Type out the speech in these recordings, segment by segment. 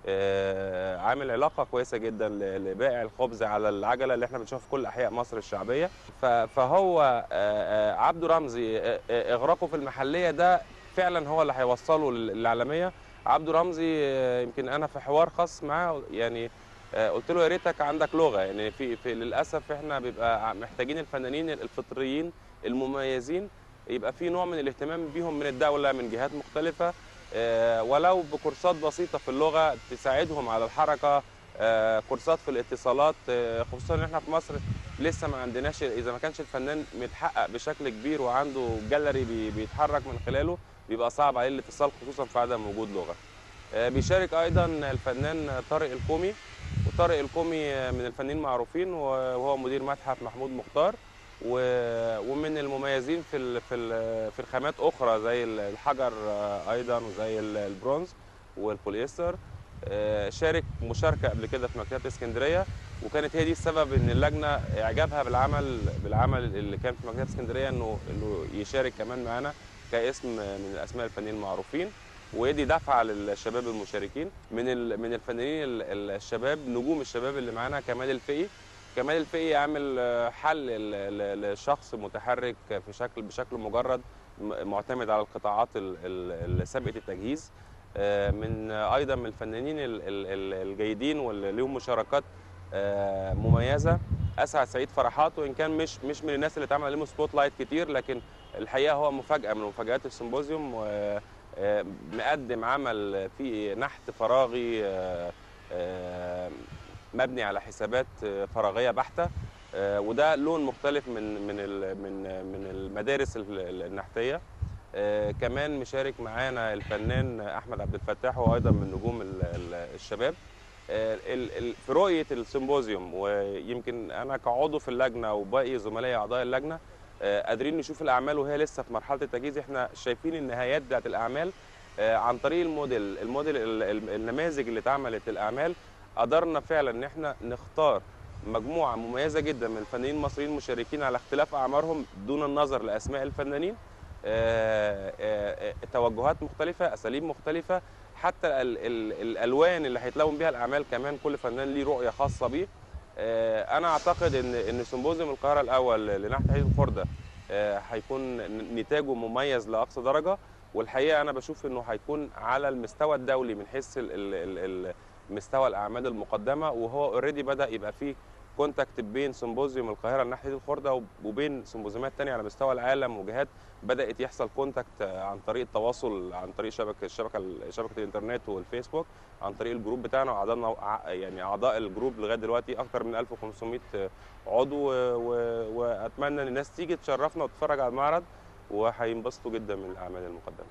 آه، عامل علاقه كويسه جدا ل- لبائع الخبز على العجله اللي احنا بنشوفها في كل احياء مصر الشعبيه ف- فهو آه، آه، عبده رمزي آه، آه، اغراقه في المحليه ده فعلا هو اللي هيوصله لل- للعالميه عبده رمزي آه، يمكن انا في حوار خاص معاه يعني آه، قلت له يا ريتك عندك لغه يعني في, في للاسف احنا بيبقى محتاجين الفنانين الفطريين المميزين يبقى في نوع من الاهتمام بيهم من الدوله من جهات مختلفه آه، ولو بكورسات بسيطه في اللغه تساعدهم على الحركه آه، كورسات في الاتصالات آه، خصوصا ان احنا في مصر لسه ما عندناش اذا ما كانش الفنان متحقق بشكل كبير وعنده جاليري بي- بيتحرك من خلاله بيبقى صعب عليه الاتصال خصوصا في عدم وجود لغه آه، بيشارك ايضا الفنان طارق الكومي وطارق الكومي من الفنانين المعروفين وهو مدير متحف محمود مختار و- ومن المميزين في ال- في ال- في الخامات اخرى زي الحجر آه، ايضا وزي ال- البرونز والبوليستر آه، شارك مشاركه قبل كده في مكتبه اسكندريه وكانت هي دي السبب ان اللجنه اعجابها بالعمل بالعمل اللي كان في مكتبه اسكندريه انه انه يشارك كمان معانا كاسم من الاسماء الفنانين المعروفين ويدي دفعه للشباب المشاركين من ال- من الفنانين ال- ال- الشباب نجوم الشباب اللي معانا كمال الفقي كمال الفقي عامل آه، حل ل- ل- لشخص متحرك في شكل بشكل مجرد م- معتمد على القطاعات ال- ال- اللي سابقه التجهيز آه، من آه، ايضا من الفنانين ال- ال- ال- الجيدين واللي لهم مشاركات آه، مميزه اسعد سعيد فرحات وان كان مش مش من الناس اللي اتعمل عليهم سبوت لايت كتير لكن الحقيقه هو مفاجاه من مفاجات السيمبوزيوم و- آه، مقدم عمل فيه نحت فراغي آه، آه، مبني على حسابات آه، فراغيه بحته آه، وده لون مختلف من من ال- من من المدارس ال- ال- النحتيه آه، كمان مشارك معانا الفنان احمد عبد الفتاح وهو ايضا من نجوم ال- ال- الشباب آه، ال- ال- في رؤيه السيمبوزيوم ويمكن انا كعضو في اللجنه وباقي زملائي اعضاء اللجنه آه، قادرين نشوف الاعمال وهي لسه في مرحله التجهيز احنا شايفين النهايات بتاعت الاعمال آه، عن طريق الموديل الموديل ال- ال- النماذج اللي اتعملت الاعمال قدرنا فعلا ان احنا نختار مجموعه مميزه جدا من الفنانين المصريين المشاركين على اختلاف اعمارهم دون النظر لاسماء الفنانين آه، آه، آه، توجهات مختلفه اساليب مختلفه حتى ال ال الالوان اللي هيتلون بيها الاعمال كمان كل فنان ليه رؤيه خاصه بيه آه، انا اعتقد ان ان سيمبوزيوم القاهره الاول لنحت حديد الخرده آه، هيكون نتاجه مميز لاقصى درجه والحقيقه انا بشوف انه هيكون على المستوى الدولي من حيث ال- ال- ال- مستوى الاعمال المقدمه وهو اوريدي بدا يبقى فيه كونتاكت بين سيمبوزيوم القاهره لنحت حديد الخرده وبين سيمبوزيومات تانية على مستوى العالم وجهات بدات يحصل كونتاكت عن طريق التواصل عن طريق شبكه الشبكه شبكه الانترنت والفيسبوك عن طريق الجروب بتاعنا واعضائنا ع- يعني اعضاء الجروب لغايه دلوقتي اكثر من 1500 عضو و- و- واتمنى ان الناس تيجي تشرفنا وتتفرج على المعرض وهينبسطوا جدا من الاعمال المقدمه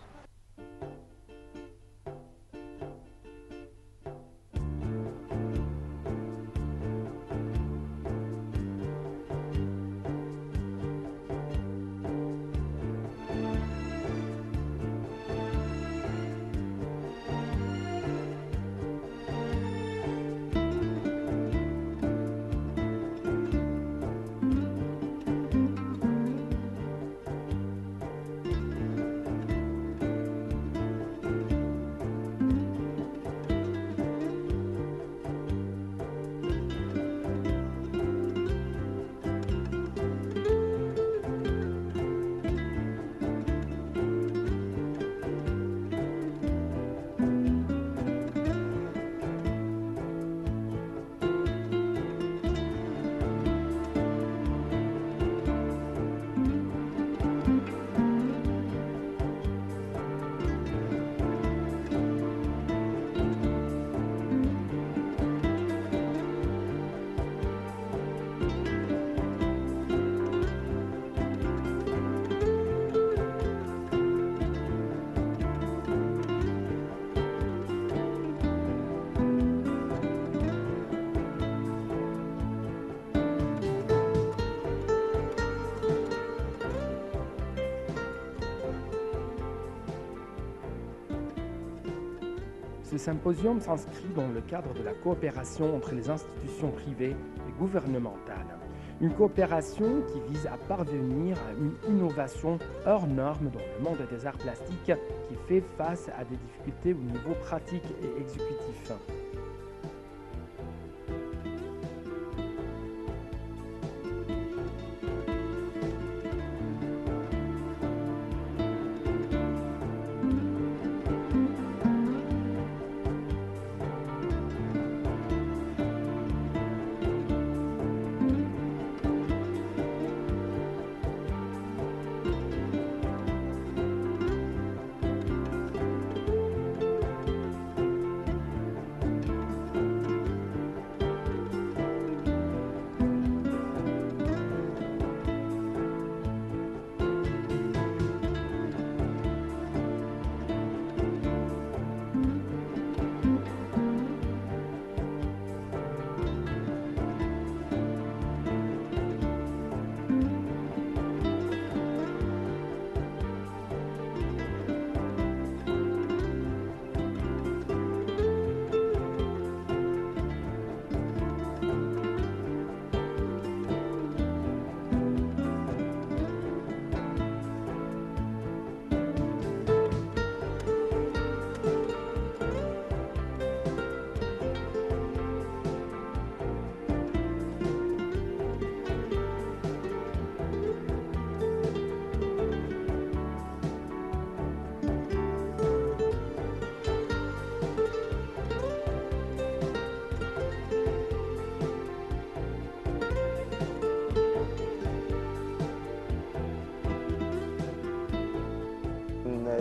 Ce symposium s'inscrit dans le cadre de la coopération entre les institutions privées et gouvernementales. Une coopération qui vise à parvenir à une innovation hors norme dans le monde des arts plastiques qui fait face à des difficultés au niveau pratique et exécutif.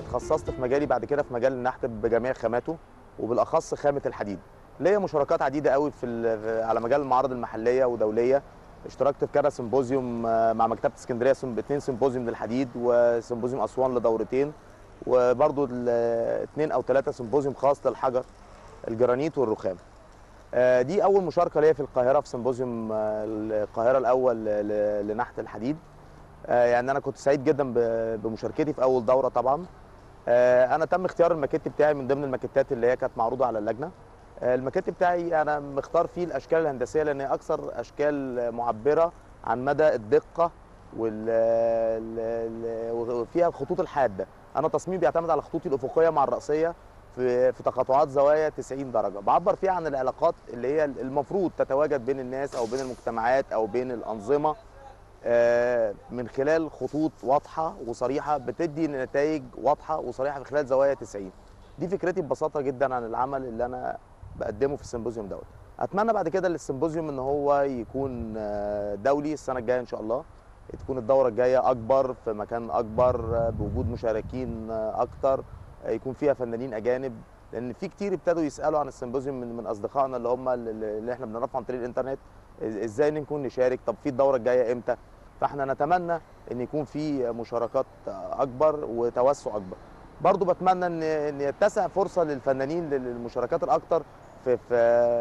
اتخصصت في مجالي بعد كده في مجال النحت بجميع خاماته وبالاخص خامه الحديد ليا مشاركات عديده قوي في ال- على مجال المعارض المحليه ودوليه اشتركت في كذا سيمبوزيوم آه، مع مكتبه اسكندريه سم- اتنين سيمبوزيوم للحديد وسيمبوزيوم اسوان لدورتين وبرضو ال- اتنين او ثلاثه سيمبوزيوم خاص للحجر الجرانيت والرخام آه، دي اول مشاركه ليا في القاهره في سيمبوزيوم آه، القاهره الاول ل- ل- لنحت الحديد آه، يعني انا كنت سعيد جدا ب- بمشاركتي في اول دوره طبعا آه، انا تم اختيار الماكيت بتاعي من ضمن الماكيتات اللي هي كانت معروضه على اللجنه آه، الماكيت بتاعي انا مختار فيه الاشكال الهندسيه لان هي اكثر اشكال معبره عن مدى الدقه وال ال- ال- وفيها الخطوط الحاده انا تصميمي بيعتمد على خطوطي الافقيه مع الراسيه في في تقاطعات زوايا 90 درجه بعبر فيها عن العلاقات اللي هي المفروض تتواجد بين الناس او بين المجتمعات او بين الانظمه آه، من خلال خطوط واضحه وصريحه بتدي نتائج واضحه وصريحه في خلال زوايا 90 دي فكرتي ببساطه جدا عن العمل اللي انا بقدمه في السيمبوزيوم دوت اتمنى بعد كده للسيمبوزيوم ان هو يكون آه، دولي السنه الجايه ان شاء الله تكون الدوره الجايه اكبر في مكان اكبر آه، بوجود مشاركين آه، اكتر آه، يكون فيها فنانين اجانب لان في كتير ابتدوا يسالوا عن السيمبوزيوم من من اصدقائنا اللي هم اللي اللي احنا بنعرفهم عن طريق الانترنت إز- ازاي نكون نشارك طب في الدوره الجايه امتى فاحنا نتمنى ان يكون في مشاركات اكبر وتوسع اكبر برضو بتمنى ان ان يتسع فرصه للفنانين للمشاركات الاكتر في في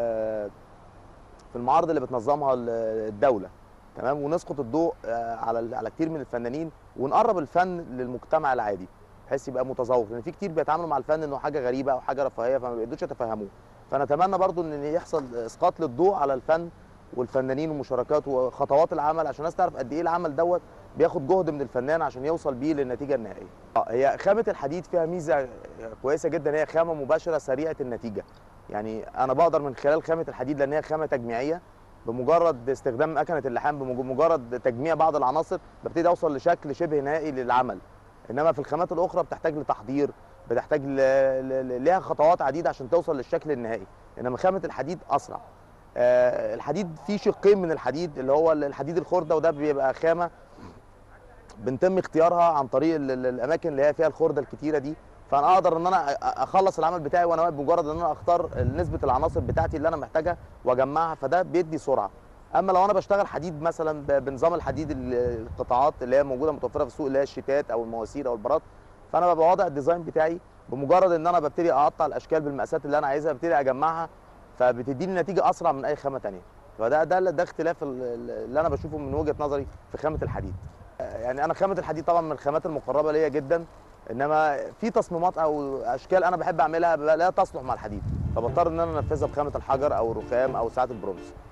في المعارض اللي بتنظمها ال- الدوله تمام ونسقط الضوء آه، على على كتير من الفنانين ونقرب الفن للمجتمع العادي بحيث يبقى متذوق لان في كتير بيتعاملوا مع الفن انه حاجه غريبه او حاجه رفاهيه فما بيقدروش يتفهموه فنتمنى برضو ان يحصل اسقاط للضوء على الفن والفنانين ومشاركات وخطوات العمل عشان الناس تعرف قد ايه العمل دوت بياخد جهد من الفنان عشان يوصل بيه للنتيجه النهائيه. آه، هي خامه الحديد فيها ميزه كويسه جدا هي خامه مباشره سريعه النتيجه. يعني انا بقدر من خلال خامه الحديد لان هي خامه تجميعيه بمجرد استخدام مكنه اللحام بمجرد تجميع بعض العناصر ببتدي اوصل لشكل شبه نهائي للعمل. انما في الخامات الاخرى بتحتاج لتحضير بتحتاج ل... ل... ليها خطوات عديده عشان توصل للشكل النهائي انما خامه الحديد اسرع آه، الحديد فيه شقين من الحديد اللي هو الحديد الخرده وده بيبقى خامه بنتم اختيارها عن طريق ال- ال- الاماكن اللي هي فيها الخرده الكتيره دي فانا اقدر ان انا أ- اخلص العمل بتاعي وانا واقف بمجرد ان انا اختار نسبه العناصر بتاعتي اللي انا محتاجها واجمعها فده بيدي سرعه اما لو انا بشتغل حديد مثلا ب- بنظام الحديد ال- القطاعات اللي هي موجوده متوفره في السوق اللي هي الشيتات او المواسير او البارات فانا ببقى واضع الديزاين بتاعي بمجرد ان انا ببتدي اقطع الاشكال بالمقاسات اللي انا عايزها ببتدي اجمعها فبتديني نتيجه اسرع من اي خامه تانية فده ده ده اختلاف ال- ال- اللي انا بشوفه من وجهه نظري في خامه الحديد آه، يعني انا خامه الحديد طبعا من الخامات المقربه ليا جدا انما في تصميمات او اشكال انا بحب اعملها بقى لا تصلح مع الحديد فبضطر ان انا انفذها بخامه الحجر او الرخام او ساعات البرونز